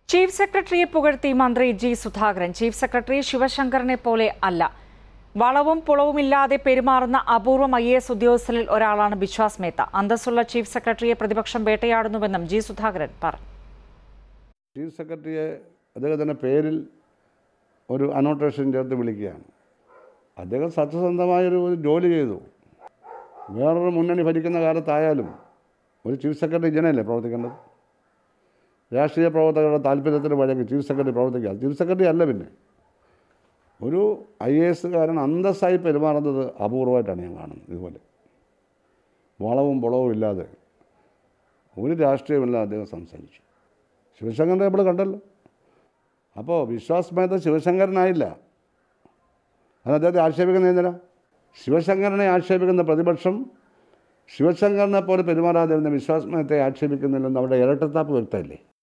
chief സെക്രട്ടറിയെ പുകഴ്ത്തി മന്ത്രി ജി സുധാകരൻ ചീഫ് സെക്രട്ടറി ശിവശങ്കറിനെ പോലെ അല്ല വളവും പുളവുമില്ലാതെ പെരുമാറുന്ന അപൂർവം ഐ എസ് ഉദ്യോഗസ്ഥരിൽ ഒരാളാണ് ബിശ്വാസ് മേത്ത അന്തസ്സുള്ള ചീഫ് സെക്രട്ടറിയെ പ്രതിപക്ഷം വേട്ടയാടുന്നുവെന്നും ജി സുധാകരൻ പറഞ്ഞു ചീഫ് സെക്രട്ടറിയെ അദ്ദേഹത്തിൻ്റെ പേരിൽ ഒരു അനോട്ടേഷൻ ചേർത്ത് വിളിക്കുകയാണ് അദ്ദേഹം സത്യസന്ധമായൊരു ഒരു ജോലി ചെയ്തു വേറൊരു മുന്നണി ഭരിക്കുന്ന കാലത്തായാലും ഒരു ചീഫ് സെക്രട്ടറി ജനല്ലേ പ്രവർത്തിക്കേണ്ടത് രാഷ്ട്രീയ പ്രവർത്തകരുടെ താല്പര്യത്തിന് വഴങ്ങി ചീഫ് സെക്രട്ടറി പ്രവർത്തിക്കുക ചീഫ് സെക്രട്ടറി അല്ല പിന്നെ ഒരു ഐ എ എസ്സുകാരൻ അന്തസ്സായി പെരുമാറുന്നത് അപൂർവമായിട്ടാണ് ഞാൻ കാണുന്നത് ഇതുപോലെ വളവും പുളവും ഇല്ലാതെ ഒരു രാഷ്ട്രീയമില്ലാതെ അദ്ദേഹം സംസാരിച്ചു ശിവശങ്കരനെ നമ്മൾ കണ്ടല്ലോ അപ്പോൾ വിശ്വാസ് മേത്ത ശിവശങ്കരനായില്ല അത് അദ്ദേഹത്തെ ആക്ഷേപിക്കുന്ന എന്തിനാ ശിവശങ്കരനെ ആക്ഷേപിക്കുന്ന പ്രതിപക്ഷം ശിവശങ്കരനെ പോലെ പെരുമാറാതിരുന്ന വിശ്വാസ് മേത്തയെ ആക്ഷേപിക്കുന്നില്ലെന്ന് അവിടെ ഇരട്ടത്താപ്പ് വ്യക്തമല്ലേ